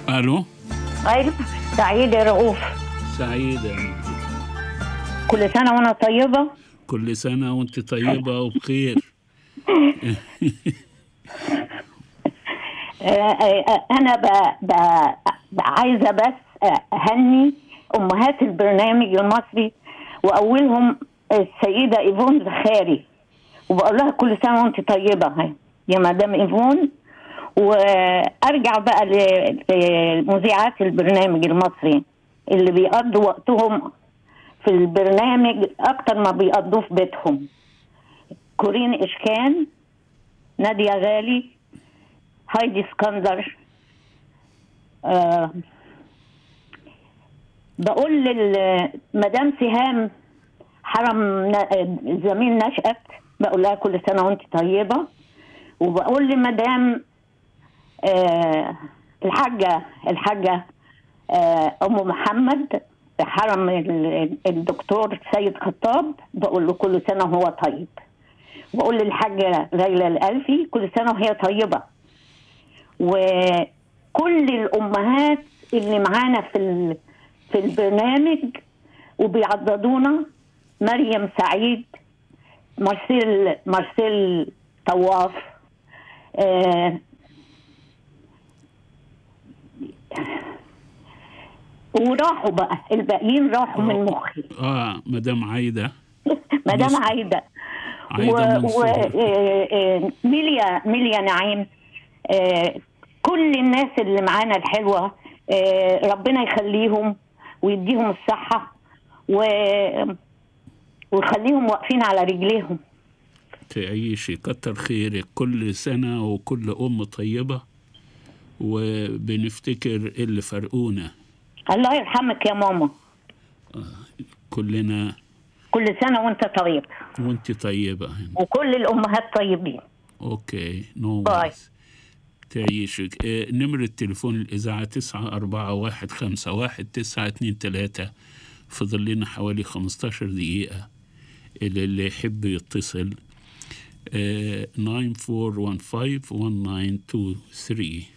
الو أيوة سعيد يا رؤوف سعيدة كل سنة وأنا طيبة كل سنة وانت طيبة وبخير آه، آه، أنا ب... ب... ب- عايزة بس أهني أمهات البرنامج المصري وأولهم السيدة إيفون زخاري وبقول لها كل سنة وأنت طيبة هاي يا مدام إيفون وأرجع بقى ل- لمذيعات البرنامج المصري اللي بيقضوا وقتهم في البرنامج أكتر ما بيقضوه في بيتهم كورين إشكان نادية غالي هايدي اسكندر آه بقول للمدام سهام حرم ن- زميل نشأت بقول لها كل سنة وانت طيبة وبقول لمدام آه الحاجة الحاجة آه أم محمد حرم ال- الدكتور سيد خطاب بقول له كل سنة وهو طيب بقول للحاجة ليلى الألفي كل سنة وهي طيبة وكل الأمهات اللي معانا في ال- في البرنامج وبيعضدونا مريم سعيد مارسيل مارسيل طواف آه وراحوا بقى الباقيين راحوا من مخي اه مدام عايدة مدام مصر. عايده عايدة منصور وميليا ميليا نعيم آه، كل الناس اللي معانا الحلوه آه، ربنا يخليهم ويديهم الصحه و ويخليهم واقفين على رجليهم تعيشي كتر خيرك كل سنة وكل أم طيبة وبنفتكر اللي فرقونا الله يرحمك يا ماما كلنا كل سنه وانت طيب وانت طيبة وكل الامهات طيبين اوكي نو باي. worries. تعيشك آه، نمرة تليفون الإذاعة تسعة أربعة واحد خمسة واحد تسعة اتنين تلاتة فضل لنا حوالي خمستاشر دقيقة اللي, اللي يحب يتصل ناين فور وان فايف وان ناين تو ثري